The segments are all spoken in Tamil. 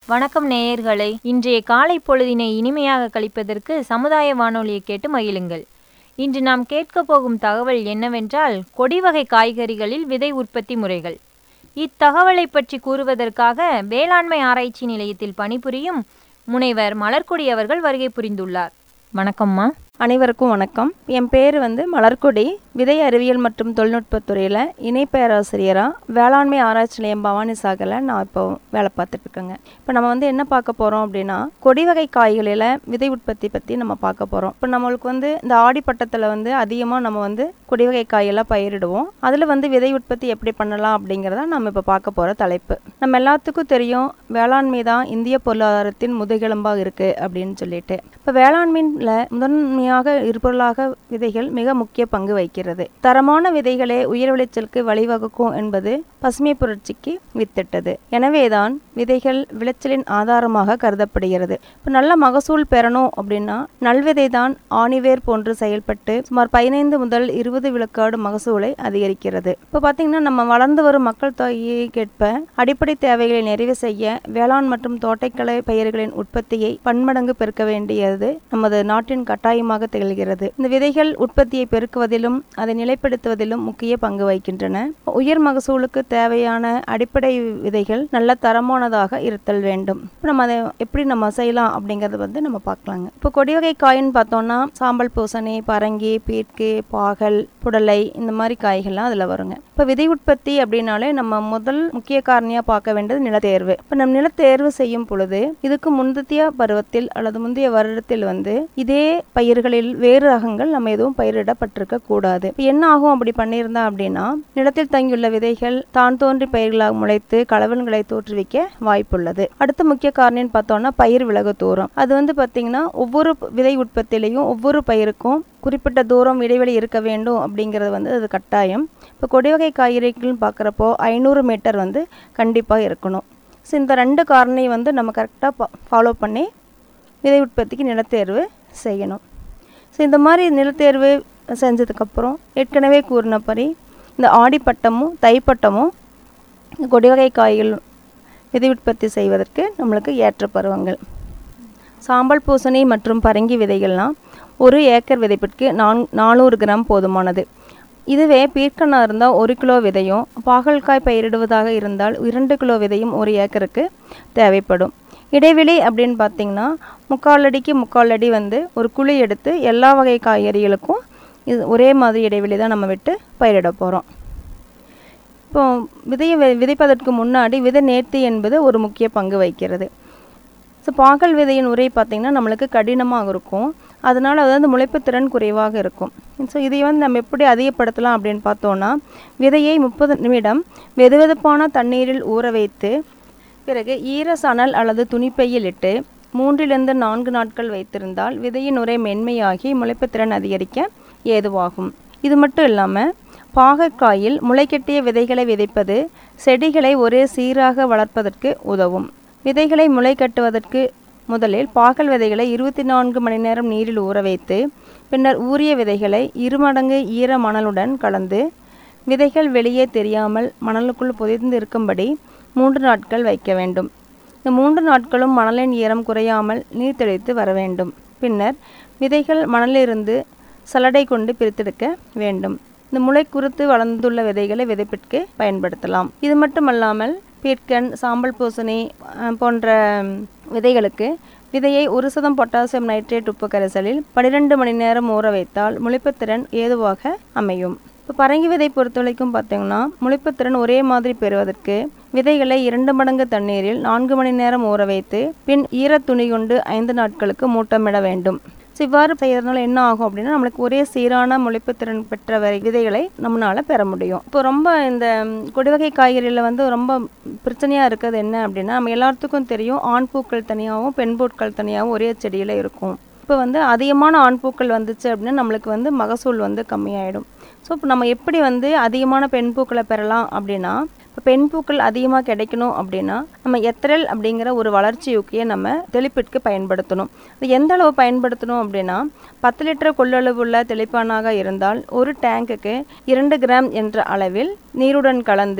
வணக்கம் நேயர்களே இன்றைய காலை பொழுதினை இனிமையாக கழிப்பதற்கு சமுதாய வானொலியை கேட்டு மகிழுங்கள் இன்று நாம் கேட்க போகும் தகவல் என்னவென்றால் கொடி வகை காய்கறிகளில் விதை உற்பத்தி முறைகள் இத்தகவலை பற்றி கூறுவதற்காக வேளாண்மை ஆராய்ச்சி நிலையத்தில் பணிபுரியும் முனைவர் மலர்கொடி அவர்கள் வருகை புரிந்துள்ளார் வணக்கம்மா அனைவருக்கும் வணக்கம் என் பேர் வந்து மலர்கொடி விதை அறிவியல் மற்றும் தொழில்நுட்பத் துறையில் இணை பேராசிரியராக வேளாண்மை ஆராய்ச்சி நிலையம் பவானி சாகரில் நான் இப்போ வேலை பார்த்துட்டு இருக்கேங்க இப்போ நம்ம வந்து என்ன பார்க்க போகிறோம் அப்படின்னா கொடி வகை காய்களில் விதை உற்பத்தி பற்றி நம்ம பார்க்க போகிறோம் இப்போ நம்மளுக்கு வந்து இந்த ஆடிப்பட்டத்தில் வந்து அதிகமாக நம்ம வந்து கொடி வகை காயெல்லாம் பயிரிடுவோம் அதில் வந்து விதை உற்பத்தி எப்படி பண்ணலாம் அப்படிங்கிறத நம்ம இப்போ பார்க்க போகிற தலைப்பு நம்ம எல்லாத்துக்கும் தெரியும் வேளாண்மை தான் இந்திய பொருளாதாரத்தின் முதுகெலும்பாக இருக்குது அப்படின்னு சொல்லிட்டு இப்போ வேளாண்மையில் முதன்மையாக இருபொருளாக விதைகள் மிக முக்கிய பங்கு வகிக்கிறது தரமான விதைகளே உயர் விளைச்சலுக்கு வழிவகுக்கும் என்பது பசுமை புரட்சிக்கு வித்திட்டது எனவேதான் விதைகள் விளைச்சலின் ஆதாரமாக கருதப்படுகிறது இப்போ நல்ல மகசூல் பெறணும் அப்படின்னா நல்விதை தான் ஆணிவேர் போன்று செயல்பட்டு சுமார் பதினைந்து முதல் இருபது விழுக்காடு மகசூலை அதிகரிக்கிறது இப்போ பார்த்தீங்கன்னா நம்ம வளர்ந்து வரும் மக்கள் தொகையை கேட்ப அடிப்படை தேவைகளை நிறைவு செய்ய வேளாண் மற்றும் தோட்டக்கலை பயிர்களின் உற்பத்தியை பன்மடங்கு பெருக்க வேண்டியது நமது நாட்டின் கட்டாயமாக திகழ்கிறது இந்த விதைகள் உற்பத்தியை பெருக்குவதிலும் அதை நிலைப்படுத்துவதிலும் முக்கிய பங்கு வகிக்கின்றன உயர் மகசூலுக்கு தேவையான அடிப்படை விதைகள் நல்ல தரமானதாக இருத்தல் வேண்டும் இப்போ நம்ம அதை எப்படி நம்ம செய்யலாம் அப்படிங்கறத வந்து நம்ம பார்க்கலாங்க இப்போ கொடி வகை காயின்னு பார்த்தோம்னா சாம்பல் பூசணி பரங்கி பீர்க்கு பாகல் புடலை இந்த மாதிரி காய்கள்லாம் அதில் வருங்க இப்போ விதை உற்பத்தி அப்படின்னாலே நம்ம முதல் முக்கிய காரணியாக பார்க்க வேண்டியது நிலத்தேர்வு இப்போ நம்ம நிலத்தேர்வு செய்யும் பொழுது இதுக்கு முந்தைய பருவத்தில் அல்லது முந்தைய வருடத்தில் வந்து இதே பயிர்களில் வேறு ரகங்கள் நம்ம எதுவும் பயிரிடப்பட்டிருக்க கூடாது இப்போ என்ன ஆகும் அப்படி பண்ணியிருந்தா அப்படின்னா நிலத்தில் தங்கியுள்ள விதைகள் தான் தோன்றி பயிர்களாக முளைத்து கலவன்களை தோற்றுவிக்க வாய்ப்புள்ளது அடுத்த முக்கிய காரணின்னு பார்த்தோம்னா பயிர் விலகு தூரம் அது வந்து பார்த்தீங்கன்னா ஒவ்வொரு விதை உற்பத்திலையும் ஒவ்வொரு பயிருக்கும் குறிப்பிட்ட தூரம் இடைவெளி இருக்க வேண்டும் அப்படிங்கிறது வந்து அது கட்டாயம் இப்போ கொடி வகை காய்கறிகள்னு பார்க்குறப்போ ஐநூறு மீட்டர் வந்து கண்டிப்பாக இருக்கணும் ஸோ இந்த ரெண்டு காரணி வந்து நம்ம கரெக்டாக ஃபாலோ பண்ணி விதை உற்பத்திக்கு நிலத்தேர்வு செய்யணும் ஸோ இந்த மாதிரி நிலத்தேர்வு செஞ்சதுக்கப்புறம் ஏற்கனவே கூறினபடி இந்த ஆடிப்பட்டமும் தைப்பட்டமும் கொடி வகை காய்கள் விதை உற்பத்தி செய்வதற்கு நம்மளுக்கு ஏற்ற பருவங்கள் சாம்பல் பூசணி மற்றும் பரங்கி விதைகள்லாம் ஒரு ஏக்கர் விதைப்பிற்கு நான் நானூறு கிராம் போதுமானது இதுவே பீர்க்கனாக இருந்தால் ஒரு கிலோ விதையும் பாகல்காய் பயிரிடுவதாக இருந்தால் இரண்டு கிலோ விதையும் ஒரு ஏக்கருக்கு தேவைப்படும் இடைவெளி அப்படின்னு பார்த்தீங்கன்னா முக்கால் அடிக்கு முக்கால் அடி வந்து ஒரு குழி எடுத்து எல்லா வகை காய்கறிகளுக்கும் இது ஒரே மாதிரி இடைவெளி தான் நம்ம விட்டு பயிரிட போகிறோம் இப்போ விதையை வி- விதைப்பதற்கு முன்னாடி விதை நேர்த்தி என்பது ஒரு முக்கிய பங்கு வகிக்கிறது ஸோ பாகல் விதையின் உரை பார்த்திங்கன்னா நம்மளுக்கு கடினமாக இருக்கும் அதனால் அது வந்து முளைப்பு திறன் குறைவாக இருக்கும் ஸோ இதை வந்து நம்ம எப்படி அதிகப்படுத்தலாம் அப்படின்னு பார்த்தோன்னா விதையை முப்பது நிமிடம் வெதுவெதுப்பான தண்ணீரில் ஊற வைத்து பிறகு ஈர சணல் அல்லது துணிப்பையில் இட்டு மூன்றிலிருந்து நான்கு நாட்கள் வைத்திருந்தால் விதையின் உரை மென்மையாகி முளைப்புத்திறன் அதிகரிக்க ஏதுவாகும் இது மட்டும் இல்லாமல் பாகற்காயில் முளைக்கட்டிய விதைகளை விதைப்பது செடிகளை ஒரே சீராக வளர்ப்பதற்கு உதவும் விதைகளை முளை கட்டுவதற்கு முதலில் பாகல் விதைகளை இருபத்தி நான்கு மணி நேரம் நீரில் ஊற வைத்து பின்னர் ஊறிய விதைகளை இருமடங்கு ஈர மணலுடன் கலந்து விதைகள் வெளியே தெரியாமல் மணலுக்குள் புதைந்து இருக்கும்படி மூன்று நாட்கள் வைக்க வேண்டும் இந்த மூன்று நாட்களும் மணலின் ஈரம் குறையாமல் நீர் தெளித்து வர வேண்டும் பின்னர் விதைகள் மணலிலிருந்து சலடை கொண்டு பிரித்தெடுக்க வேண்டும் இந்த முளை குறுத்து வளர்ந்துள்ள விதைகளை விதைப்பிற்கு பயன்படுத்தலாம் இது மட்டுமல்லாமல் பீட்கன் சாம்பல் பூசணி அஹ், போன்ற விதைகளுக்கு விதையை ஒரு சதம் பொட்டாசியம் நைட்ரேட் உப்பு கரைசலில் பன்னிரெண்டு மணி நேரம் ஊற வைத்தால் முளைப்புத்திறன் ஏதுவாக அமையும் இப்போ பரங்கி விதை பொறுத்தவரைக்கும் பார்த்தீங்கன்னா முளைப்புத்திறன் ஒரே மாதிரி பெறுவதற்கு விதைகளை இரண்டு மடங்கு தண்ணீரில் நான்கு மணி நேரம் ஊற வைத்து பின் ஈரத் துணி கொண்டு ஐந்து நாட்களுக்கு மூட்டமிட வேண்டும் ஸோ இவ்வாறு செய்யறதுனால என்ன ஆகும் அப்படின்னா நம்மளுக்கு ஒரே சீரான முளைப்புத்திறன் பெற்ற வரை விதைகளை நம்மளால பெற முடியும் இப்போ ரொம்ப இந்த ம், கொடிவகை காய்கறியில் வந்து ரொம்ப பிரச்சனையாக இருக்கிறது என்ன அப்படின்னா நம்ம எல்லாத்துக்கும் தெரியும் ஆண் பூக்கள் தனியாகவும் பெண் பூக்கள் தனியாகவும் ஒரே செடியில் இருக்கும் இப்போ வந்து அதிகமான ஆண் பூக்கள் வந்துச்சு அப்படின்னா நம்மளுக்கு வந்து மகசூல் வந்து கம்மியாயிடும் ஸோ இப்போ நம்ம எப்படி வந்து அதிகமான பெண் பூக்களை பெறலாம் அப்படின்னா இப்போ பெண் பூக்கள் அதிகமாக கிடைக்கணும் அப்படின்னா நம்ம எத்திரல் அப்படிங்கிற ஒரு வளர்ச்சி ஊக்கியை நம்ம தெளிப்பிற்கு பயன்படுத்தணும் அது எந்த அளவு பயன்படுத்தணும் அப்படின்னா பத்து லிட்டர் கொள்ளளவு உள்ள தெளிப்பானாக இருந்தால் ஒரு டேங்குக்கு இரண்டு கிராம் என்ற அளவில் நீருடன் கலந்து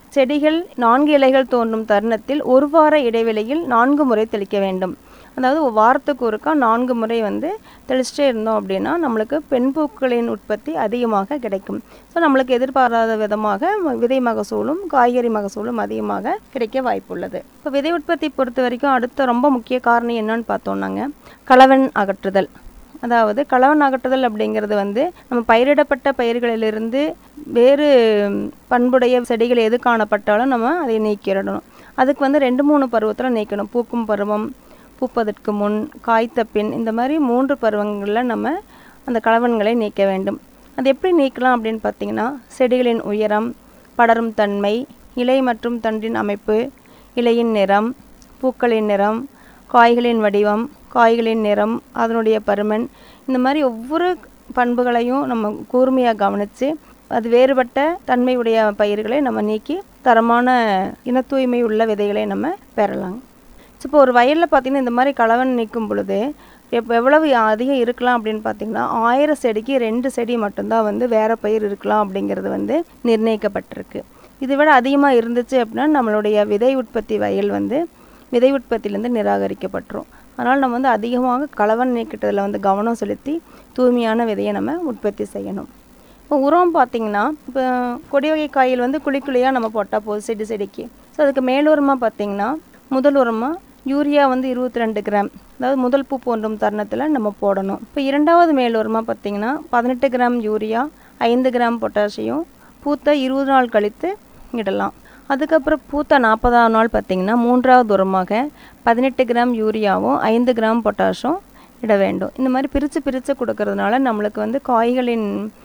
செடிகள் நான்கு இலைகள் தோன்றும் தருணத்தில் ஒரு வார இடைவெளியில் நான்கு முறை தெளிக்க வேண்டும் அதாவது ஒரு வாரத்துக்கு ஒருக்கா நான்கு முறை வந்து தெளிச்சிட்டே இருந்தோம் அப்படின்னா நம்மளுக்கு பெண் பூக்களின் உற்பத்தி அதிகமாக கிடைக்கும் ஸோ நம்மளுக்கு எதிர்பாராத விதமாக ம- விதை மகசூலும் காய்கறி மகசூலும் அதிகமாக கிடைக்க வாய்ப்புள்ளது இப்போ விதை உற்பத்தி பொறுத்த வரைக்கும் அடுத்த ரொம்ப முக்கிய காரணம் என்னன்னு பார்த்தோம்னாங்க கலவன் அகற்றுதல் அதாவது கலவன் அகற்றுதல் அப்படிங்கிறது வந்து நம்ம பயிரிடப்பட்ட பயிர்களிலிருந்து வேறு பண்புடைய செடிகள் எது காணப்பட்டாலும் நம்ம அதை நீக்கிடணும் அதுக்கு வந்து ரெண்டு மூணு பருவத்தில் நீக்கணும் பூக்கும் பருவம் பூப்பதற்கு முன் காய்த்த பின் இந்த மாதிரி மூன்று பருவங்களில் நம்ம அந்த கலவன்களை நீக்க வேண்டும் அது எப்படி நீக்கலாம் அப்படின்னு பார்த்தீங்கன்னா செடிகளின் உயரம் படரும் தன்மை இலை மற்றும் தண்டின் அமைப்பு இலையின் நிறம் பூக்களின் நிறம் காய்களின் வடிவம் காய்களின் நிறம் அதனுடைய பருமன் இந்த மாதிரி ஒவ்வொரு பண்புகளையும் நம்ம கூர்மையாக கவனித்து அது வேறுபட்ட தன்மையுடைய பயிர்களை நம்ம நீக்கி தரமான இனத்தூய்மை உள்ள விதைகளை நம்ம பெறலாம் இப்போ ஒரு வயலில் பார்த்தீங்கன்னா இந்த மாதிரி கலவன் நீக்கும் பொழுது எப் எவ்வளவு அதிகம் இருக்கலாம் அப்படின்னு பார்த்தீங்கன்னா ஆயிரம் செடிக்கு ரெண்டு செடி மட்டும்தான் வந்து வேற பயிர் இருக்கலாம் அப்படிங்கிறது வந்து நிர்ணயிக்கப்பட்டிருக்கு இதை விட அதிகமாக இருந்துச்சு அப்படின்னா நம்மளுடைய விதை உற்பத்தி வயல் வந்து விதை உற்பத்தியிலேருந்து நிராகரிக்கப்பட்டுரும் அதனால் நம்ம வந்து அதிகமாக கலவன் நீக்கிட்டதில் வந்து கவனம் செலுத்தி தூய்மையான விதையை நம்ம உற்பத்தி செய்யணும் இப்போ உரம் பார்த்தீங்கன்னா இப்போ கொடி வகை காயில் வந்து குழி குழியாக நம்ம போட்டால் போதும் செடி செடிக்கு ஸோ அதுக்கு மேலுரமாக பார்த்தீங்கன்னா முதல் உரமாக யூரியா வந்து இருபத்தி ரெண்டு கிராம் அதாவது முதல் பூ தோன்றும் தருணத்தில் நம்ம போடணும் இப்போ இரண்டாவது மேலுரமாக பார்த்தீங்கன்னா பதினெட்டு கிராம் யூரியா ஐந்து கிராம் பொட்டாசியம் பூத்த இருபது நாள் கழித்து இடலாம் அதுக்கப்புறம் பூத்த நாற்பதாம் நாள் பார்த்தீங்கன்னா மூன்றாவது உரமாக பதினெட்டு கிராம் யூரியாவும் ஐந்து கிராம் பொட்டாஷும் இட வேண்டும் இந்த மாதிரி பிரித்து பிரித்து கொடுக்கறதுனால நம்மளுக்கு வந்து காய்களின்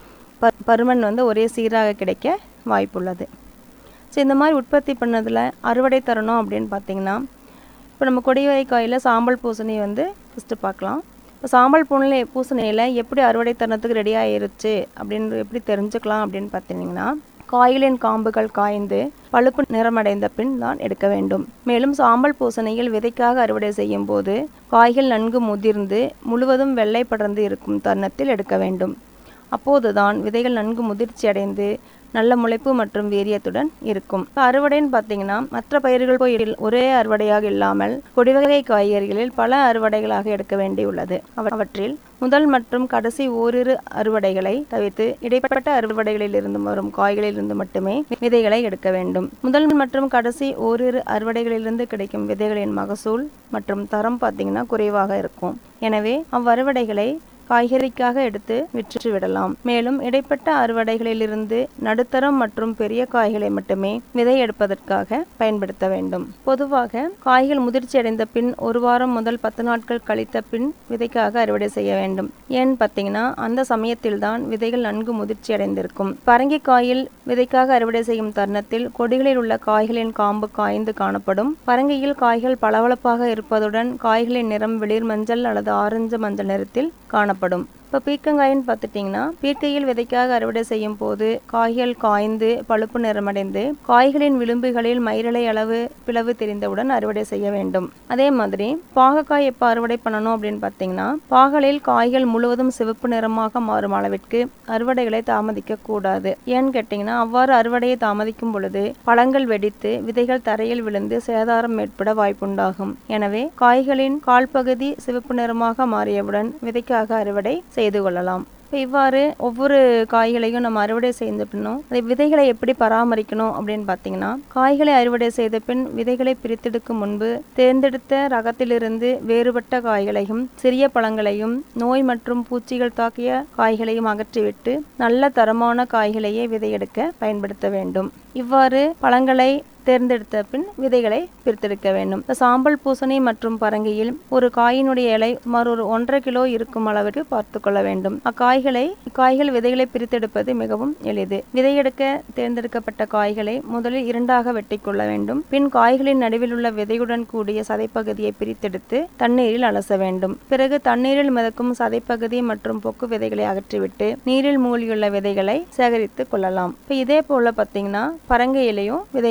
ப பருமன் வந்து ஒரே சீராக கிடைக்க வாய்ப்புள்ளது ஸோ இந்த மாதிரி உற்பத்தி பண்ணதில் அறுவடை தரணும் அப்படின்னு பார்த்தீங்கன்னா இப்போ நம்ம கொடிவகை காயில் சாம்பல் பூசணி வந்து ஃபஸ்ட்டு பார்க்கலாம் இப்போ சாம்பல் பூனில் பூசணியில் எப்படி அறுவடை தருணத்துக்கு ரெடி ஆயிருச்சு அப்படின்னு எப்படி தெரிஞ்சுக்கலாம் அப்படின்னு பார்த்தீங்கன்னா காய்களின் காம்புகள் காய்ந்து பழுப்பு நிறமடைந்த பின் தான் எடுக்க வேண்டும் மேலும் சாம்பல் பூசணியில் விதைக்காக அறுவடை செய்யும் போது காய்கள் நன்கு முதிர்ந்து முழுவதும் வெள்ளை படர்ந்து இருக்கும் தருணத்தில் எடுக்க வேண்டும் அப்போதுதான் விதைகள் நன்கு முதிர்ச்சி அடைந்து நல்ல முளைப்பு மற்றும் வீரியத்துடன் இருக்கும் இப்ப அறுவடைன்னு பார்த்தீங்கன்னா மற்ற பயிர்கள் போய் இல்- ஒரே அறுவடையாக இல்லாமல் கொடிவகை காய்கறிகளில் பல அறுவடைகளாக எடுக்க வேண்டியுள்ளது அவ- அவற்றில் முதல் மற்றும் கடைசி ஓரிரு அறுவடைகளை தவிர்த்து இடைப்பட்ட அறுவடைகளில் இருந்து வரும் காய்களிலிருந்து மட்டுமே விதைகளை எடுக்க வேண்டும் முதல் மற்றும் கடைசி ஓரிரு அறுவடைகளிலிருந்து கிடைக்கும் விதைகளின் மகசூல் மற்றும் தரம் பார்த்தீங்கன்னா குறைவாக இருக்கும் எனவே அவ்வறுவடைகளை காய்கறிக்காக எடுத்து விற்று விடலாம் மேலும் இடைப்பட்ட அறுவடைகளிலிருந்து நடுத்தரம் மற்றும் பெரிய காய்களை மட்டுமே விதை எடுப்பதற்காக பயன்படுத்த வேண்டும் பொதுவாக காய்கள் முதிர்ச்சி அடைந்த பின் ஒரு வாரம் முதல் பத்து நாட்கள் கழித்த பின் விதைக்காக அறுவடை செய்ய வேண்டும் ஏன்னு பார்த்தீங்கன்னா அந்த சமயத்தில்தான் விதைகள் நன்கு முதிர்ச்சி அடைந்திருக்கும் பரங்கிக்காயில் விதைக்காக அறுவடை செய்யும் தருணத்தில் கொடிகளில் உள்ள காய்களின் காம்பு காய்ந்து காணப்படும் பரங்கியில் காய்கள் பளபளப்பாக இருப்பதுடன் காய்களின் நிறம் வெளிர் மஞ்சள் அல்லது ஆரஞ்சு மஞ்சள் நிறத்தில் காணப்படும் இப்போ பீர்க்கங்காயின்னு பார்த்துட்டிங்கன்னா பீர்க்கையில் விதைக்காக அறுவடை செய்யும் போது காய்கள் காய்ந்து பழுப்பு நிறமடைந்து காய்களின் விளிம்புகளில் மயிரலை அளவு பிளவு தெரிந்தவுடன் அறுவடை செய்ய வேண்டும் அதே மாதிரி பாகக்காய் எப்போ அறுவடை பண்ணணும் அப்படின்னு பார்த்தீங்கன்னா பாகலில் காய்கள் முழுவதும் சிவப்பு நிறமாக மாறும் அளவிற்கு அறுவடைகளை தாமதிக்க கூடாது ஏன்னு கேட்டிங்கன்னா அவ்வாறு அறுவடையை தாமதிக்கும் பொழுது பழங்கள் வெடித்து விதைகள் தரையில் விழுந்து சேதாரம் ஏற்பட வாய்ப்புண்டாகும் எனவே காய்களின் கால்பகுதி சிவப்பு நிறமாக மாறியவுடன் விதைக்காக அறுவடை செய்து கொள்ளலாம் இப்போ இவ்வாறு ஒவ்வொரு காய்களையும் நம்ம அறுவடை செய்த பின்னும் அதை விதைகளை எப்படி பராமரிக்கணும் அப்படின்னு பார்த்தீங்கன்னா காய்களை அறுவடை செய்த பின் விதைகளை பிரித்தெடுக்கும் முன்பு தேர்ந்தெடுத்த ரகத்திலிருந்து வேறுபட்ட காய்களையும் சிறிய பழங்களையும் நோய் மற்றும் பூச்சிகள் தாக்கிய காய்களையும் அகற்றிவிட்டு நல்ல தரமான காய்களையே விதையெடுக்க பயன்படுத்த வேண்டும் இவ்வாறு பழங்களை தேர்ந்தெடுத்த பின் விதைகளை பிரித்தெடுக்க வேண்டும் இப்ப சாம்பல் பூசணி மற்றும் பரங்கியில் ஒரு காயினுடைய இலை சுமார் ஒரு ஒன்றரை கிலோ இருக்கும் அளவிற்கு பார்த்து கொள்ள வேண்டும் அக்காய்களை காய்கள் விதைகளை பிரித்தெடுப்பது மிகவும் எளிது விதையெடுக்க தேர்ந்தெடுக்கப்பட்ட காய்களை முதலில் இரண்டாக வெட்டி கொள்ள வேண்டும் பின் காய்களின் நடுவில் உள்ள விதையுடன் கூடிய சதைப்பகுதியை பிரித்தெடுத்து தண்ணீரில் அலச வேண்டும் பிறகு தண்ணீரில் மிதக்கும் சதைப்பகுதி மற்றும் பொக்கு விதைகளை அகற்றிவிட்டு நீரில் மூழ்கியுள்ள விதைகளை சேகரித்து கொள்ளலாம் இப்போ இதே போல பார்த்தீங்கன்னா பரங்கையிலையும் விதைகளை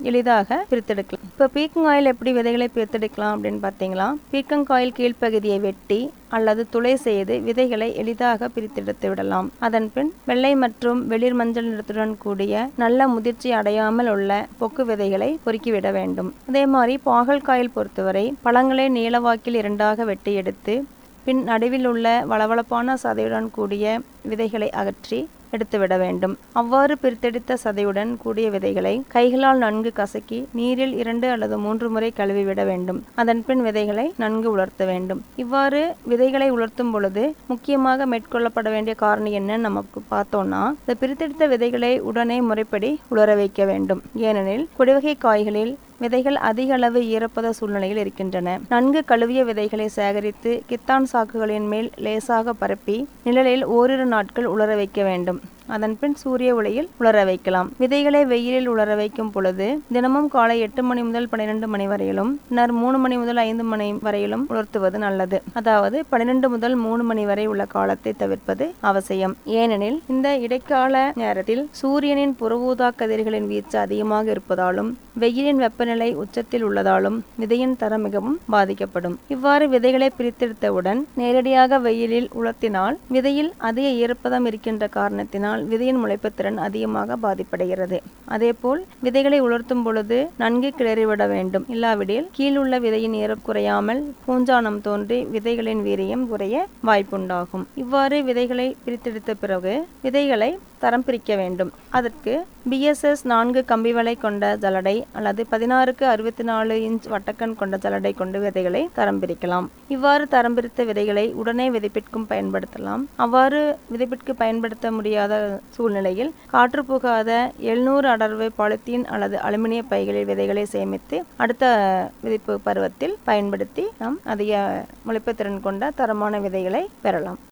எளிதாக பிரித்தெடுக்கலாம் இப்போ பீக்கங்காயில் எப்படி விதைகளை பிரித்தெடுக்கலாம் அப்படின்னு பார்த்தீங்களா பீக்கங்காயில் கீழ்ப்பகுதியை வெட்டி அல்லது துளை செய்து விதைகளை எளிதாக பிரித்தெடுத்து விடலாம் அதன் பின் வெள்ளை மற்றும் வெளிர் மஞ்சள் நிறத்துடன் கூடிய நல்ல முதிர்ச்சி அடையாமல் உள்ள பொக்கு விதைகளை பொறுக்கிவிட வேண்டும் அதே மாதிரி பாகல்காயில் பொறுத்தவரை பழங்களை நீளவாக்கில் இரண்டாக வெட்டி எடுத்து பின் நடுவில் உள்ள வளவளப்பான சதையுடன் கூடிய விதைகளை அகற்றி எடுத்துவிட வேண்டும் அவ்வாறு பிரித்தெடுத்த சதையுடன் கூடிய விதைகளை கைகளால் நன்கு கசக்கி நீரில் இரண்டு அல்லது மூன்று முறை கழுவிவிட வேண்டும் அதன் பின் விதைகளை நன்கு உலர்த்த வேண்டும் இவ்வாறு விதைகளை உலர்த்தும் பொழுது முக்கியமாக மேற்கொள்ளப்பட வேண்டிய காரணி என்னன்னு நமக்கு பார்த்தோம்னா இந்த பிரித்தெடுத்த விதைகளை உடனே முறைப்படி உலர வைக்க வேண்டும் ஏனெனில் குடிவகை காய்களில் விதைகள் அதிக அளவு ஈரப்பத சூழ்நிலையில் இருக்கின்றன நன்கு கழுவிய விதைகளை சேகரித்து கித்தான் சாக்குகளின் மேல் லேசாக பரப்பி நிழலில் ஓரிரு நாட்கள் உலர வைக்க வேண்டும் அதன் பின் சூரிய ஒளியில் உலர வைக்கலாம் விதைகளை வெயிலில் உலர வைக்கும் பொழுது தினமும் காலை எட்டு மணி முதல் பன்னிரெண்டு மணி வரையிலும் பின்னர் மூணு மணி முதல் ஐந்து மணி வரையிலும் உலர்த்துவது நல்லது அதாவது பன்னிரெண்டு முதல் மூணு மணி வரை உள்ள காலத்தை தவிர்ப்பது அவசியம் ஏனெனில் இந்த இடைக்கால நேரத்தில் சூரியனின் புறஊதா கதிர்களின் வீச்சு அதிகமாக இருப்பதாலும் வெயிலின் வெப்பநிலை உச்சத்தில் உள்ளதாலும் விதையின் தரம் மிகவும் பாதிக்கப்படும் இவ்வாறு விதைகளை பிரித்தெடுத்தவுடன் நேரடியாக வெயிலில் உலர்த்தினால் விதையில் அதிக ஈரப்பதம் இருக்கின்ற காரணத்தினால் விதையின் முளைப்புத்திறன் அதிகமாக பாதிப்படைகிறது அதேபோல் விதைகளை உலர்த்தும் பொழுது நன்கு கிளறிவிட வேண்டும் இல்லாவிடில் கீழுள்ள விதையின் ஈரம் குறையாமல் பூஞ்சானம் தோன்றி விதைகளின் வீரியம் குறைய வாய்ப்புண்டாகும் இவ்வாறு விதைகளை பிரித்தெடுத்த பிறகு விதைகளை தரம் பிரிக்க வேண்டும் அதற்கு பிஎஸ்எஸ் நான்கு கம்பிவலை கொண்ட ஜலடை அல்லது பதினாறுக்கு அறுபத்தி நாலு இன்ச் வட்டக்கன் கொண்ட ஜலடை கொண்டு விதைகளை தரம் பிரிக்கலாம் இவ்வாறு தரம் பிரித்த விதைகளை உடனே விதைப்பிற்கும் பயன்படுத்தலாம் அவ்வாறு விதைப்பிற்கு பயன்படுத்த முடியாத சூழ்நிலையில் காற்று புகாத எழுநூறு அடர்வு பாலித்தீன் அல்லது அலுமினிய பைகளில் விதைகளை சேமித்து அடுத்த விதைப்பு பருவத்தில் பயன்படுத்தி நாம் அதிக முளைப்புத்திறன் கொண்ட தரமான விதைகளை பெறலாம்